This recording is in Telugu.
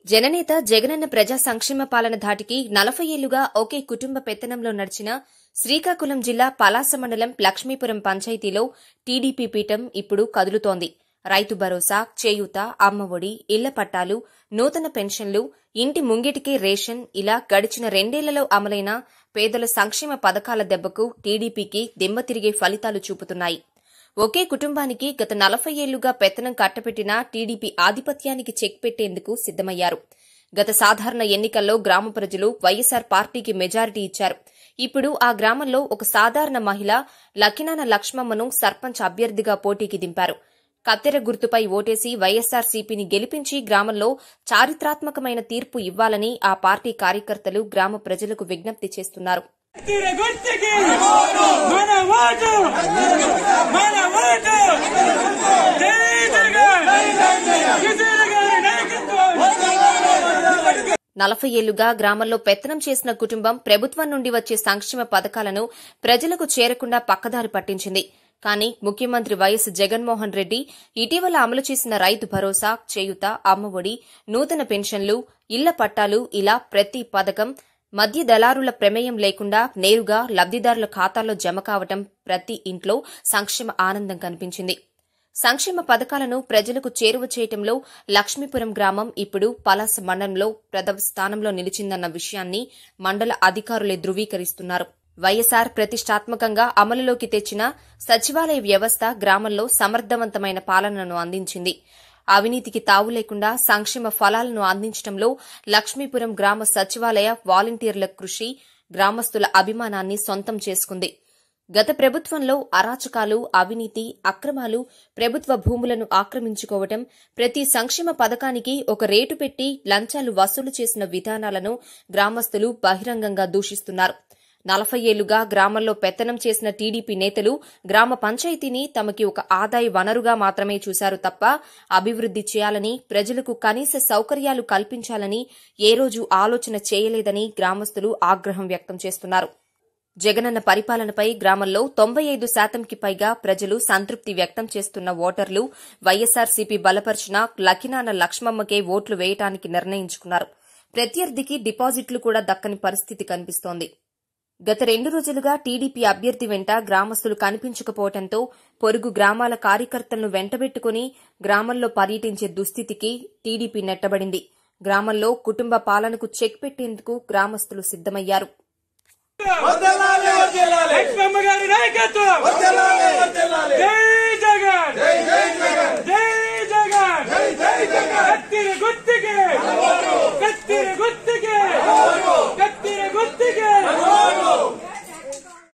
జననేత జగనన్న ప్రజా సంక్షేమ పాలన ధాటికి నలభై ఏళ్లుగా ఒకే కుటుంబ పెత్తనంలో నడిచిన శ్రీకాకుళం జిల్లా పలాస మండలం లక్ష్మీపురం పంచాయతీలో టీడీపీ పీఠం ఇప్పుడు కదులుతోంది రైతు భరోసా చేయూత అమ్మఒడి ఇళ్ల పట్టాలు నూతన పెన్షన్లు ఇంటి ముంగిటికే రేషన్ ఇలా గడిచిన రెండేళ్లలో అమలైన పేదల సంక్షేమ పథకాల దెబ్బకు టీడీపీకి దిమ్మ తిరిగే ఫలితాలు చూపుతున్నాయి ఒకే కుటుంబానికి గత నలభై ఏళ్లుగా పెత్తనం కట్టపెట్టిన టీడీపీ ఆధిపత్యానికి చెక్ పెట్టేందుకు సిద్దమయ్యారు గత సాధారణ ఎన్నికల్లో గ్రామ ప్రజలు వైఎస్సార్ పార్టీకి మెజారిటీ ఇచ్చారు ఇప్పుడు ఆ గ్రామంలో ఒక సాధారణ మహిళ లకినాన లక్ష్మమ్మను సర్పంచ్ అభ్యర్థిగా పోటీకి దింపారు కత్తెర గుర్తుపై ఓటేసి వైఎస్సార్ సిపిని గెలిపించి గ్రామంలో చారిత్రాత్మకమైన తీర్పు ఇవ్వాలని ఆ పార్టీ కార్యకర్తలు గ్రామ ప్రజలకు విజ్ఞప్తి చేస్తున్నారు తిర గుర్తుకి మన ఓటు మన ఓటు జై జగన్ కిషోర్ గారి నాయకత్వం నలభై ఏళ్లుగా గ్రామంలో పెత్తనం చేసిన కుటుంబం ప్రభుత్వం నుండి వచ్చే సంక్షేమ పథకాలను ప్రజలకు చేరకుండా పక్కదారి పట్టించింది కానీ ముఖ్యమంత్రి వైఎస్ జగన్మోహన్ రెడ్డి ఇటీవల అమలు చేసిన రైతు భరోసా చేయుత అమ్మఒడి నూతన పెన్షన్లు ఇళ్ల పట్టాలు ఇలా ప్రతి పథకం మధ్య దళారుల ప్రమేయం లేకుండా నేరుగా లబ్దిదారుల ఖాతాల్లో జమ కావటం ప్రతి ఇంట్లో సంక్షేమ ఆనందం కనిపించింది సంక్షేమ పథకాలను ప్రజలకు చేరువ చేయటంలో లక్ష్మీపురం గ్రామం ఇప్పుడు పలాస మండలంలో ప్రథమ స్థానంలో నిలిచిందన్న విషయాన్ని మండల అధికారులే ధృవీకరిస్తున్నారు వైఎస్సార్ ప్రతిష్టాత్మకంగా అమలులోకి తెచ్చిన సచివాలయ వ్యవస్థ గ్రామంలో సమర్థవంతమైన పాలనను అందించింది అవినీతికి తావు లేకుండా సంక్షేమ ఫలాలను అందించడంలో లక్ష్మీపురం గ్రామ సచివాలయ వాలంటీర్ల కృషి గ్రామస్తుల అభిమానాన్ని సొంతం చేసుకుంది గత ప్రభుత్వంలో అరాచకాలు అవినీతి అక్రమాలు ప్రభుత్వ భూములను ఆక్రమించుకోవటం ప్రతి సంక్షేమ పథకానికి ఒక రేటు పెట్టి లంచాలు వసూలు చేసిన విధానాలను గ్రామస్తులు బహిరంగంగా దూషిస్తున్నారు నలభై ఏళ్లుగా గ్రామంలో పెత్తనం చేసిన టీడీపీ నేతలు గ్రామ పంచాయతీని తమకి ఒక ఆదాయ వనరుగా మాత్రమే చూశారు తప్ప అభివృద్ది చేయాలని ప్రజలకు కనీస సౌకర్యాలు కల్పించాలని ఏ రోజు ఆలోచన చేయలేదని గ్రామస్తులు ఆగ్రహం వ్యక్తం చేస్తున్నారు జగనన్న పరిపాలనపై గ్రామంలో తొంభై ఐదు శాతంకి పైగా ప్రజలు సంతృప్తి వ్యక్తం చేస్తున్న ఓటర్లు వైఎస్సార్సీపీ బలపరిచిన లకినాన లక్ష్మమ్మకే ఓట్లు వేయటానికి నిర్ణయించుకున్నారు ప్రత్యర్థికి డిపాజిట్లు కూడా దక్కని పరిస్థితి కనిపిస్తోంది గత రెండు రోజులుగా టీడీపీ అభ్యర్థి వెంట గ్రామస్తులు కనిపించకపోవడంతో పొరుగు గ్రామాల కార్యకర్తలను వెంటబెట్టుకుని గ్రామంలో పర్యటించే దుస్థితికి టీడీపీ నెట్టబడింది గ్రామంలో కుటుంబ పాలనకు చెక్ పెట్టేందుకు గ్రామస్తులు సిద్దమయ్యారు లక్ష్మమ్మ గారి నాయకత్వం జై జగన్ జై జగన్ కత్తిర గుర్తుకి